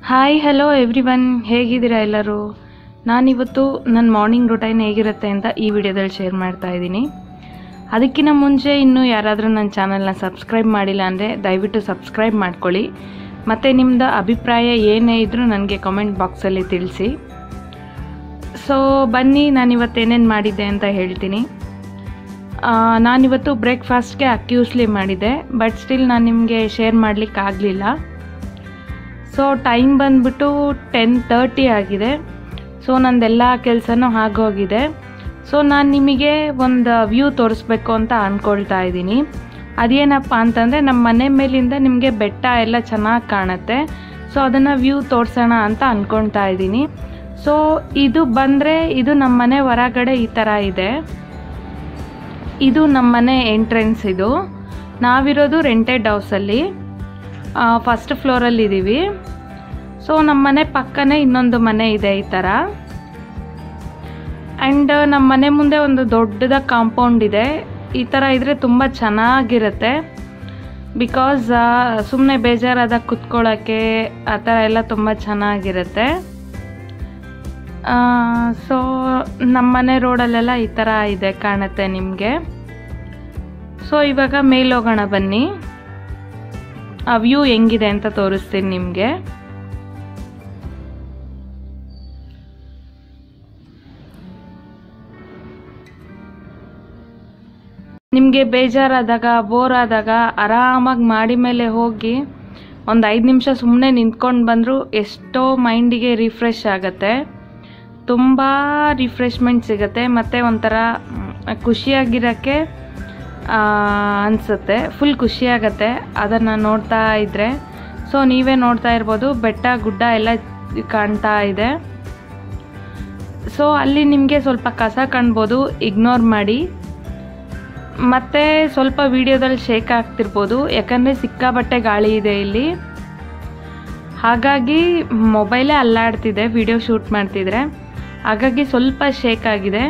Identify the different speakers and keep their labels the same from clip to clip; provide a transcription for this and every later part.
Speaker 1: hi hello every one ಹೇಗಿದ್ದೀರಾ ಎಲ್ಲರೂ ನಾನಿವತ್ತು ನನ್ನ ಮಾರ್ನಿಂಗ್ ರುಟೈನ್ ಹೇಗಿರುತ್ತೆ ಅಂತ ಈ ವಿಡಿಯೋದಲ್ಲಿ ಶೇರ್ ಮಾಡ್ತಾ ಇದ್ದೀನಿ ಅದಕ್ಕಿಂತ ಮುಂಚೆ ಇನ್ನೂ ಯಾರಾದರೂ ನನ್ನ ಚಾನಲ್ನ ಸಬ್ಸ್ಕ್ರೈಬ್ ಮಾಡಿಲ್ಲ ಅಂದರೆ ದಯವಿಟ್ಟು ಸಬ್ಸ್ಕ್ರೈಬ್ ಮಾಡ್ಕೊಳ್ಳಿ ಮತ್ತು ನಿಮ್ಮದು ಅಭಿಪ್ರಾಯ ಏನೇ ಇದ್ದರೂ ನನಗೆ ಕಮೆಂಟ್ ಬಾಕ್ಸಲ್ಲಿ ತಿಳಿಸಿ ಸೊ ಬನ್ನಿ ನಾನಿವತ್ತು ಏನೇನು ಮಾಡಿದ್ದೆ ಅಂತ ಹೇಳ್ತೀನಿ ಆ, ನಾನಿವತ್ತು ಬ್ರೇಕ್ಫಾಸ್ಟ್ಗೆ ಅಕ್ಕಿ ಉಸ್ಲಿ ಮಾಡಿದ್ದೆ ಬಟ್ ಸ್ಟಿಲ್ ನಾನು ನಿಮಗೆ ಶೇರ್ ಮಾಡಲಿಕ್ಕೆ ಆಗಲಿಲ್ಲ ಸೊ ಟೈಮ್ ಬಂದ್ಬಿಟ್ಟು ಟೆನ್ ತರ್ಟಿ ಆಗಿದೆ ಸೊ ನಂದೆಲ್ಲ ಕೆಲಸನೂ ಆಗೋಗಿದೆ ಸೊ ನಾನು ನಿಮಗೆ ಒಂದು ವ್ಯೂ ತೋರಿಸ್ಬೇಕು ಅಂತ ಅಂದ್ಕೊಳ್ತಾ ಇದ್ದೀನಿ ಅದೇನಪ್ಪ ಅಂತಂದರೆ ನಮ್ಮ ಮನೆ ಮೇಲಿಂದ ನಿಮಗೆ ಬೆಟ್ಟ ಎಲ್ಲ ಚೆನ್ನಾಗಿ ಕಾಣುತ್ತೆ ಸೊ ಅದನ್ನು ವ್ಯೂ ತೋರಿಸೋಣ ಅಂತ ಅಂದ್ಕೊಳ್ತಾ ಇದ್ದೀನಿ ಸೊ ಇದು ಬಂದರೆ ಇದು ನಮ್ಮ ಮನೆ ಹೊರಗಡೆ ಈ ಥರ ಇದೆ ಇದು ನಮ್ಮ ಮನೆ ಎಂಟ್ರೆನ್ಸ್ ಇದು ನಾವಿರೋದು ರೆಂಟೆಡ್ ಹೌಸಲ್ಲಿ ಫಸ್ಟ್ ಫ್ಲೋರಲ್ಲಿ ಇದ್ದೀವಿ ಸೊ ನಮ್ಮ ಮನೆ ಪಕ್ಕನೇ ಇನ್ನೊಂದು ಮನೆ ಇದೆ ಈ ಥರ ಆ್ಯಂಡ್ ನಮ್ಮ ಮನೆ ಮುಂದೆ ಒಂದು ದೊಡ್ಡದ ಕಾಂಪೌಂಡ್ ಇದೆ ಈ ಥರ ಇದ್ದರೆ ತುಂಬ ಚೆನ್ನಾಗಿರುತ್ತೆ ಬಿಕಾಸ್ ಸುಮ್ಮನೆ ಬೇಜಾರಾದಾಗ ಕುತ್ಕೊಳ್ಳೋಕ್ಕೆ ಆ ಥರ ಎಲ್ಲ ತುಂಬ ಚೆನ್ನಾಗಿರುತ್ತೆ ಸೊ ನಮ್ಮ ಮನೆ ರೋಡಲ್ಲೆಲ್ಲ ಈ ಥರ ಇದೆ ಕಾಣುತ್ತೆ ನಿಮಗೆ ಸೊ ಇವಾಗ ಮೇಲ್ ಹೋಗೋಣ ಬನ್ನಿ ಆ ವ್ಯೂ ಹೆಂಗಿದೆ ಅಂತ ತೋರಿಸ್ತೀನಿ ನಿಮಗೆ ನಿಮಗೆ ಬೇಜಾರಾದಾಗ ಬೋರ್ ಆದಾಗ ಆರಾಮಾಗಿ ಮಾಡಿ ಮೇಲೆ ಹೋಗಿ ಒಂದು ಐದು ನಿಮಿಷ ಸುಮ್ಮನೆ ನಿಂತ್ಕೊಂಡು ಬಂದರೂ ಎಷ್ಟೋ ಮೈಂಡಿಗೆ ರಿಫ್ರೆಶ್ ಆಗುತ್ತೆ ತುಂಬ ರಿಫ್ರೆಶ್ಮೆಂಟ್ ಸಿಗುತ್ತೆ ಮತ್ತು ಒಂಥರ ಮ್, ಖುಷಿಯಾಗಿರೋಕ್ಕೆ ಅನಿಸುತ್ತೆ ಫುಲ್ ಖುಷಿಯಾಗತ್ತೆ ಅದನ್ನು ನೋಡ್ತಾ ಇದ್ದರೆ ಸೊ ನೀವೇ ನೋಡ್ತಾ ಇರ್ಬೋದು ಬೆಟ್ಟ ಗುಡ್ಡ ಎಲ್ಲ ಕಾಣ್ತಾ ಇದೆ ಸೊ ಅಲ್ಲಿ ನಿಮಗೆ ಸ್ವಲ್ಪ ಕಸ ಕಾಣ್ಬೋದು ಇಗ್ನೋರ್ ಮಾಡಿ ಮತ್ತು ಸ್ವಲ್ಪ ವಿಡಿಯೋದಲ್ಲಿ ಶೇಕ್ ಆಗ್ತಿರ್ಬೋದು ಯಾಕಂದರೆ ಸಿಕ್ಕಾಬಟ್ಟೆ ಗಾಳಿ ಇದೆ ಇಲ್ಲಿ ಹಾಗಾಗಿ ಮೊಬೈಲೇ ಅಲ್ಲಾಡ್ತಿದೆ ವಿಡಿಯೋ ಶೂಟ್ ಮಾಡ್ತಿದ್ರೆ ಹಾಗಾಗಿ ಸ್ವಲ್ಪ ಶೇಕ್ ಆಗಿದೆ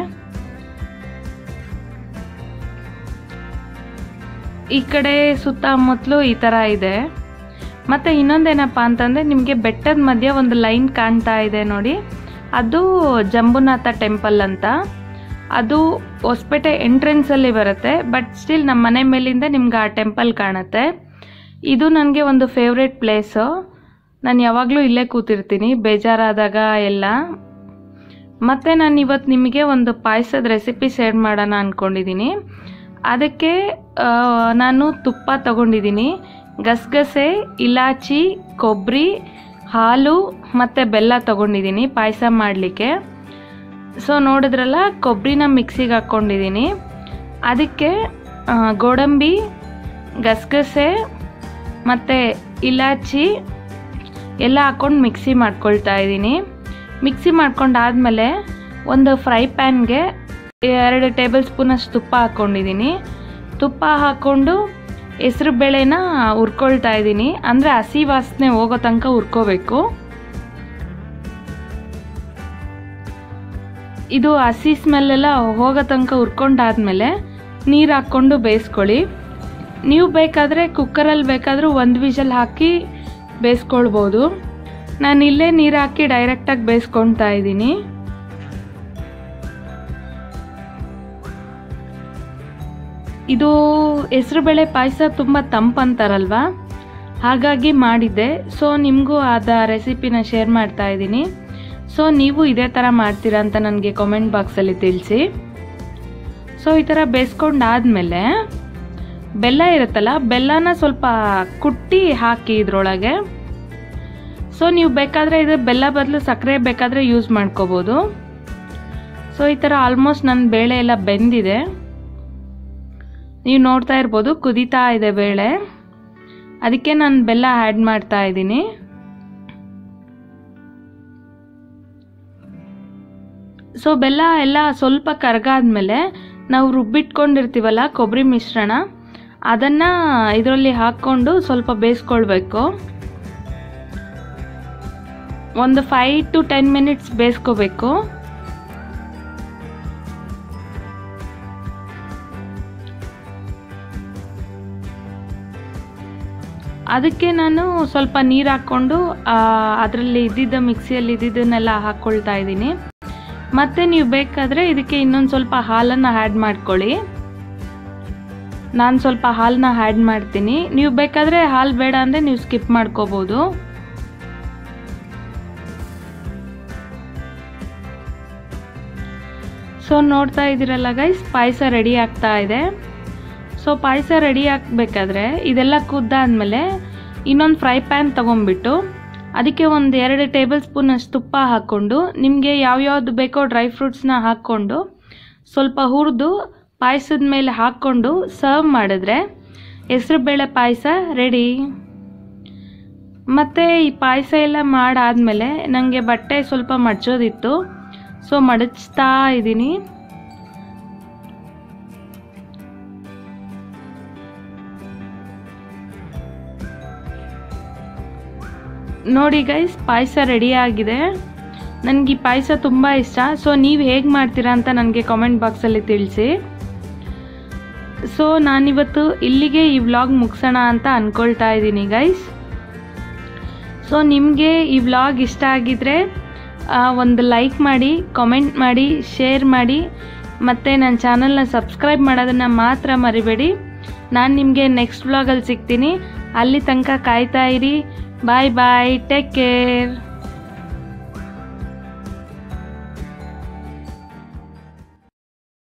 Speaker 1: ಈ ಕಡೆ ಸುತ್ತಮುತ್ತಲು ಈ ಥರ ಇದೆ ಮತ್ತು ಇನ್ನೊಂದೇನಪ್ಪ ಅಂತಂದರೆ ನಿಮಗೆ ಬೆಟ್ಟದ ಮಧ್ಯೆ ಒಂದು ಲೈನ್ ಕಾಣ್ತಾ ಇದೆ ನೋಡಿ ಅದು ಜಂಬುನಾಥ ಟೆಂಪಲ್ ಅಂತ ಅದು ಹೊಸಪೇಟೆ ಎಂಟ್ರೆನ್ಸಲ್ಲಿ ಬರುತ್ತೆ ಬಟ್ ಸ್ಟಿಲ್ ನಮ್ಮ ಮನೆ ಮೇಲಿಂದ ನಿಮ್ಗೆ ಆ ಟೆಂಪಲ್ ಕಾಣುತ್ತೆ ಇದು ನನಗೆ ಒಂದು ಫೇವ್ರೆಟ್ ಪ್ಲೇಸು ನಾನು ಯಾವಾಗಲೂ ಇಲ್ಲೇ ಕೂತಿರ್ತೀನಿ ಬೇಜಾರಾದಾಗ ಎಲ್ಲ ಮತ್ತು ನಾನು ಇವತ್ತು ನಿಮಗೆ ಒಂದು ಪಾಯಸದ ರೆಸಿಪಿ ಶೇರ್ ಮಾಡೋಣ ಅಂದ್ಕೊಂಡಿದ್ದೀನಿ ಅದಕ್ಕೆ ಆ, ನಾನು ತುಪ್ಪ ತಗೊಂಡಿದ್ದೀನಿ ಗಸಗಸೆ ಇಲಾಚಿ ಕೊಬ್ಬರಿ ಹಾಲು ಮತ್ತು ಬೆಲ್ಲ ತಗೊಂಡಿದ್ದೀನಿ ಪಾಯಸ ಮಾಡಲಿಕ್ಕೆ ಸೊ ನೋಡಿದ್ರಲ್ಲ ಕೊಬ್ಬರಿನ ಮಿಕ್ಸಿಗೆ ಹಾಕ್ಕೊಂಡಿದ್ದೀನಿ ಅದಕ್ಕೆ ಆ, ಗೋಡಂಬಿ ಗಸಗಸೆ ಮತ್ತು ಇಲಾಚಿ ಎಲ್ಲ ಹಾಕ್ಕೊಂಡು ಮಿಕ್ಸಿ ಮಾಡ್ಕೊಳ್ತಾ ಇದ್ದೀನಿ ಮಿಕ್ಸಿ ಮಾಡ್ಕೊಂಡಾದ್ಮೇಲೆ ಒಂದು ಫ್ರೈ ಪ್ಯಾನ್ಗೆ ಎರಡು ಟೇಬಲ್ ಸ್ಪೂನಷ್ಟು ತುಪ್ಪ ಹಾಕ್ಕೊಂಡಿದ್ದೀನಿ ತುಪ್ಪ ಹಾಕ್ಕೊಂಡು ಹೆಸ್ರು ಬೇಳೆನ ಹುರ್ಕೊಳ್ತಾ ಇದ್ದೀನಿ ಅಂದರೆ ಹಸಿ ವಾಸನೆ ಹೋಗೋ ತನಕ ಹುರ್ಕೋಬೇಕು ಇದು ಹಸಿ ಸ್ಮೆಲ್ಲೆಲ್ಲ ಹೋಗೋ ತನಕ ಹುರ್ಕೊಂಡಾದ್ಮೇಲೆ ನೀರು ಹಾಕ್ಕೊಂಡು ಬೇಯಿಸ್ಕೊಳ್ಳಿ ನೀವು ಬೇಕಾದರೆ ಕುಕ್ಕರಲ್ಲಿ ಬೇಕಾದರೂ ಒಂದು ವಿಷಲ್ ಹಾಕಿ ಬೇಯಿಸ್ಕೊಳ್ಬೋದು ನಾನು ಇಲ್ಲೇ ನೀರು ಹಾಕಿ ಡೈರೆಕ್ಟಾಗಿ ಬೇಯಿಸ್ಕೊಳ್ತಾ ಇದ್ದೀನಿ ಇದು ಹೆಸ್ರುಬೇಳೆ ಪಾಯಸ ತುಂಬ ತಂಪಂತಾರಲ್ವ ಹಾಗಾಗಿ ಮಾಡಿದ್ದೆ ಸೊ ನಿಮಗೂ ಅದ ರೆಸಿಪಿನ ಶೇರ್ ಮಾಡ್ತಾ ಇದ್ದೀನಿ ಸೊ ನೀವು ಇದೇ ಥರ ಮಾಡ್ತೀರಾ ಅಂತ ನನಗೆ ಕಾಮೆಂಟ್ ಬಾಕ್ಸಲ್ಲಿ ತಿಳಿಸಿ ಸೊ ಈ ಥರ ಬೇಯಿಸ್ಕೊಂಡಾದ್ಮೇಲೆ ಬೆಲ್ಲ ಇರುತ್ತಲ್ಲ ಬೆಲ್ಲನ ಸ್ವಲ್ಪ ಕುಟ್ಟಿ ಹಾಕಿ ಇದ್ರೊಳಗೆ ಸೊ ನೀವು ಬೇಕಾದರೆ ಇದು ಬೆಲ್ಲ ಬದಲು ಸಕ್ಕರೆ ಬೇಕಾದರೆ ಯೂಸ್ ಮಾಡ್ಕೋಬೋದು ಸೊ ಈ ಥರ ಆಲ್ಮೋಸ್ಟ್ ನನ್ನ ಬೇಳೆ ಎಲ್ಲ ಬೆಂದಿದೆ ನೀವು ನೋಡ್ತಾ ಇರ್ಬೋದು ಕುದೀತಾ ಇದೆ ಬೇಳೆ ಅದಕ್ಕೆ ನಾನು ಬೆಲ್ಲ ಆ್ಯಡ್ ಮಾಡ್ತಾ ಇದ್ದೀನಿ ಸೊ ಬೆಲ್ಲ ಎಲ್ಲ ಸ್ವಲ್ಪ ಕರಗಾದ್ಮೇಲೆ ನಾವು ರುಬ್ಬಿಟ್ಕೊಂಡಿರ್ತೀವಲ್ಲ ಕೊಬ್ಬರಿ ಮಿಶ್ರಣ ಅದನ್ನು ಇದರಲ್ಲಿ ಹಾಕ್ಕೊಂಡು ಸ್ವಲ್ಪ ಬೇಯಿಸ್ಕೊಳ್ಬೇಕು ಒಂದು ಫೈವ್ ಟು ಟೆನ್ ಮಿನಿಟ್ಸ್ ಬೇಯಿಸ್ಕೋಬೇಕು ಅದಕ್ಕೆ ನಾನು ಸ್ವಲ್ಪ ನೀರು ಹಾಕ್ಕೊಂಡು ಅದರಲ್ಲಿ ಇದ್ದಿದ್ದ ಮಿಕ್ಸಿಯಲ್ಲಿ ಇದ್ದಿದ್ದನ್ನೆಲ್ಲ ಹಾಕ್ಕೊಳ್ತಾ ಇದ್ದೀನಿ ಮತ್ತು ನೀವು ಬೇಕಾದರೆ ಇದಕ್ಕೆ ಇನ್ನೊಂದು ಸ್ವಲ್ಪ ಹಾಲನ್ನು ಆ್ಯಡ್ ಮಾಡ್ಕೊಳ್ಳಿ ನಾನು ಸ್ವಲ್ಪ ಹಾಲನ್ನ ಆ್ಯಡ್ ಮಾಡ್ತೀನಿ ನೀವು ಬೇಕಾದರೆ ಹಾಲು ಬೇಡ ಅಂದರೆ ನೀವು ಸ್ಕಿಪ್ ಮಾಡ್ಕೋಬೋದು ಸೊ ನೋಡ್ತಾ ಇದ್ದೀರಲ್ಲ ಗೈಸ್ ಪಾಯಸ ರೆಡಿ ಆಗ್ತಾ ಇದೆ ಸೊ ಪಾಯಸ ರೆಡಿ ಆಗಬೇಕಾದ್ರೆ ಇದೆಲ್ಲ ಕುದ್ದಾದ್ಮೇಲೆ ಇನ್ನೊಂದು ಫ್ರೈ ಪ್ಯಾನ್ ತೊಗೊಂಬಿಟ್ಟು ಅದಕ್ಕೆ ಒಂದು ಎರಡು ಟೇಬಲ್ ಸ್ಪೂನ್ ಅಷ್ಟು ತುಪ್ಪ ಹಾಕ್ಕೊಂಡು ನಿಮಗೆ ಯಾವ್ಯಾವ್ದು ಬೇಕೋ ಡ್ರೈ ಫ್ರೂಟ್ಸ್ನ ಹಾಕ್ಕೊಂಡು ಸ್ವಲ್ಪ ಹುರಿದು ಪಾಯಸದ ಮೇಲೆ ಹಾಕ್ಕೊಂಡು ಸರ್ವ್ ಮಾಡಿದ್ರೆ ಹೆಸ್ರುಬೇಳೆ ಪಾಯಸ ರೆಡಿ ಮತ್ತು ಈ ಪಾಯಸ ಎಲ್ಲ ಮಾಡಾದಮೇಲೆ ನನಗೆ ಬಟ್ಟೆ ಸ್ವಲ್ಪ ಮಡ್ಚೋದಿತ್ತು ಸೊ ಮಡಚ್ತಾ ಇದ್ದೀನಿ ನೋಡಿ ಗೈಸ್ ಪಾಯಸ ರೆಡಿ ಆಗಿದೆ ನನಗೆ ಈ ಪಾಯಸ ತುಂಬ ಇಷ್ಟ ಸೊ ನೀವು ಹೇಗೆ ಮಾಡ್ತೀರಾ ಅಂತ ನನಗೆ ಕಾಮೆಂಟ್ ಬಾಕ್ಸಲ್ಲಿ ತಿಳಿಸಿ ಸೊ ನಾನಿವತ್ತು ಇಲ್ಲಿಗೆ ಈ ವ್ಲಾಗ್ ಮುಗಿಸೋಣ ಅಂತ ಅಂದ್ಕೊಳ್ತಾ ಇದ್ದೀನಿ ಗೈಸ್ ಸೊ ನಿಮಗೆ ಈ ವ್ಲಾಗ್ ಇಷ್ಟ ಆಗಿದ್ರೆ ಒಂದು ಲೈಕ್ ಮಾಡಿ ಕಾಮೆಂಟ್ ಮಾಡಿ ಶೇರ್ ಮಾಡಿ ಮತ್ತು ನನ್ನ ಚಾನಲ್ನ ಸಬ್ಸ್ಕ್ರೈಬ್ ಮಾಡೋದನ್ನು ಮಾತ್ರ ಮರಿಬೇಡಿ ನಾನು ನಿಮಗೆ ನೆಕ್ಸ್ಟ್ ವ್ಲಾಗಲ್ಲಿ ಸಿಗ್ತೀನಿ ಅಲ್ಲಿ ತನಕ ಕಾಯ್ತಾ ಇರಿ ಬಾಯ್ ಬಾಯ್ ಟೇಕ್ ಕೇರ್